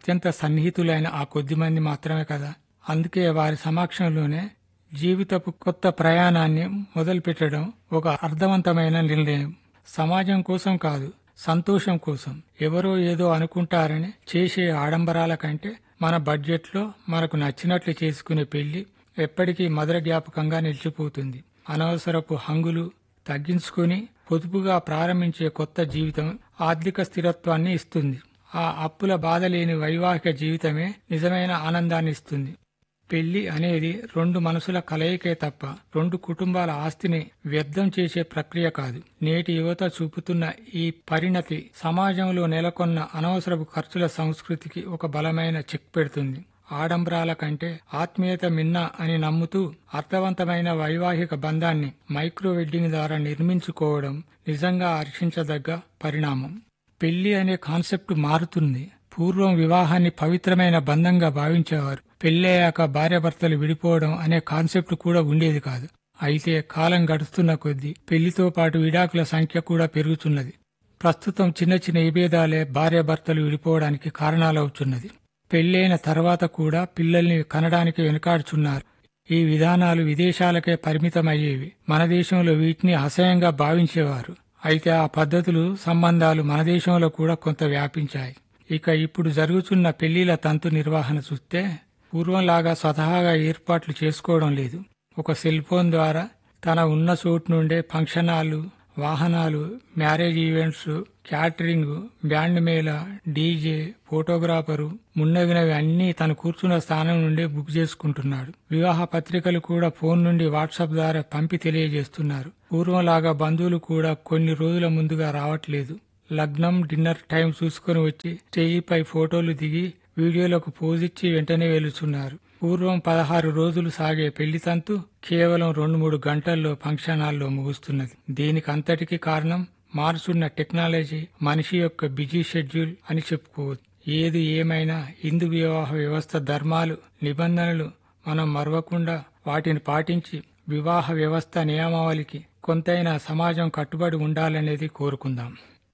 అత్యంత సన్నిహితులైన ఆ కొద్ది మంది మాత్రమే కదా అందుకే వారి సమక్షంలోనే జీవితపు కొత్త ప్రయాణాన్ని మొదలుపెట్టడం ఒక అర్థవంతమైన నిర్ణయం సమాజం కోసం కాదు సంతోషం కోసం ఎవరో ఏదో అనుకుంటారని చేసే ఆడంబరాల కంటే మన బడ్జెట్లో మనకు నచ్చినట్లు చేసుకునే పెళ్లి ఎప్పటికీ మధుర జ్ఞాపకంగా నిలిచిపోతుంది అనవసరపు హంగులు తగ్గించుకుని పొదుపుగా ప్రారంభించే కొత్త జీవితం ఆర్థిక స్థిరత్వాన్ని ఇస్తుంది ఆ అప్పుల బాధ లేని వైవాహిక జీవితమే నిజమైన ఆనందాన్ని ఇస్తుంది పెళ్లి అనేది రెండు మనసుల కలయికే తప్ప రెండు కుటుంబాల ఆస్తిని వ్యర్థం చేసే ప్రక్రియ కాదు నేటి యువత చూపుతున్న ఈ పరిణతి సమాజంలో నెలకొన్న అనవసరపు ఖర్చుల సంస్కృతికి ఒక బలమైన చెక్ పెడుతుంది ఆడంబరాల కంటే ఆత్మీయత మిన్న అని నమ్ముతూ అర్థవంతమైన వైవాహిక బంధాన్ని మైక్రో వెడ్డింగ్ ద్వారా నిర్మించుకోవడం నిజంగా హర్షించదగ్గ పరిణామం పెళ్లి అనే కాన్సెప్ట్ మారుతుంది పూర్వం వివాహాన్ని పవిత్రమైన బంధంగా భావించేవారు పెళ్ళయ్యాక భార్యాభర్తలు విడిపోవడం అనే కాన్సెప్ట్ కూడా ఉండేది కాదు అయితే కాలం గడుస్తున్న కొద్దీ పెళ్లితో పాటు విడాకుల సంఖ్య కూడా పెరుగుతున్నది ప్రస్తుతం చిన్న చిన్న విభేదాలే భార్యాభర్తలు విడిపోవడానికి కారణాలవుతున్నది పెళ్లైన తర్వాత కూడా పిల్లల్ని కనడానికి వెనుకాడుచున్నారు ఈ విధానాలు విదేశాలకే పరిమితమయ్యేవి మన దేశంలో వీటిని అసహ్యంగా భావించేవారు అయితే ఆ పద్ధతులు సంబంధాలు మన దేశంలో కూడా కొంత వ్యాపించాయి ఇక ఇప్పుడు జరుగుతున్న పెళ్లిల తంతు నిర్వహణ చూస్తే పూర్వంలాగా స్వతహాగా ఏర్పాట్లు చేసుకోవడం లేదు ఒక సెల్ ఫోన్ ద్వారా తన ఉన్న చోటు నుండే ఫంక్షన్ హాలు వాహనాలు మ్యారేజ్ ఈవెంట్స్ క్యాటరింగ్ బ్యాండ్ మేళ డీజే ఫోటోగ్రాఫరు మున్నగినవి అన్నీ తను కూర్చున్న స్థానం నుండే బుక్ చేసుకుంటున్నాడు వివాహ పత్రికలు కూడా ఫోన్ నుండి వాట్సాప్ ద్వారా పంపి తెలియజేస్తున్నారు పూర్వంలాగా బంధువులు కూడా కొన్ని రోజుల ముందుగా రావట్లేదు లగ్నం డిన్నర్ టైం చూసుకుని వచ్చి స్టేజిపై ఫోటోలు దిగి వీడియోలకు పోజిచ్చి వెంటనే వెలుచున్నారు పూర్వం పదహారు రోజులు సాగే పెళ్లి తంతు కేవలం రెండు మూడు గంటల్లో ఫంక్షన్ హాల్లో ముగుస్తున్నది దీనికి అంతటికీ కారణం మారుతున్న టెక్నాలజీ మనిషి యొక్క బిజీ షెడ్యూల్ అని చెప్పుకోవచ్చు ఏది ఏమైనా హిందూ వివాహ వ్యవస్థ ధర్మాలు నిబంధనలు మనం మరవకుండా వాటిని పాటించి వివాహ వ్యవస్థ నియమావళికి కొంతైనా సమాజం కట్టుబడి ఉండాలనేది కోరుకుందాం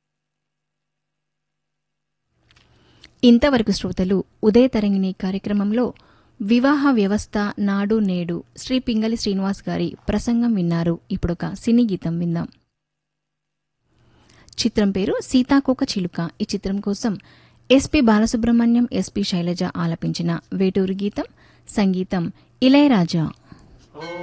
ఇంతవరకు శ్రోతలు ఉదయ తరంగిణి కార్యక్రమంలో వివాహ వ్యవస్థ నాడు నేడు శ్రీ పింగళి శ్రీనివాస్ గారి ప్రసంగం విన్నారు ఇప్పుడొక సినీ గీతం విందాం చిత్రం పేరు సీతాకోక చిలుక ఈ చిత్రం కోసం ఎస్పి బాలసుబ్రహ్మణ్యం ఎస్పి శైలజ ఆలపించిన వేటూరు గీతం సంగీతం ఇళయరాజా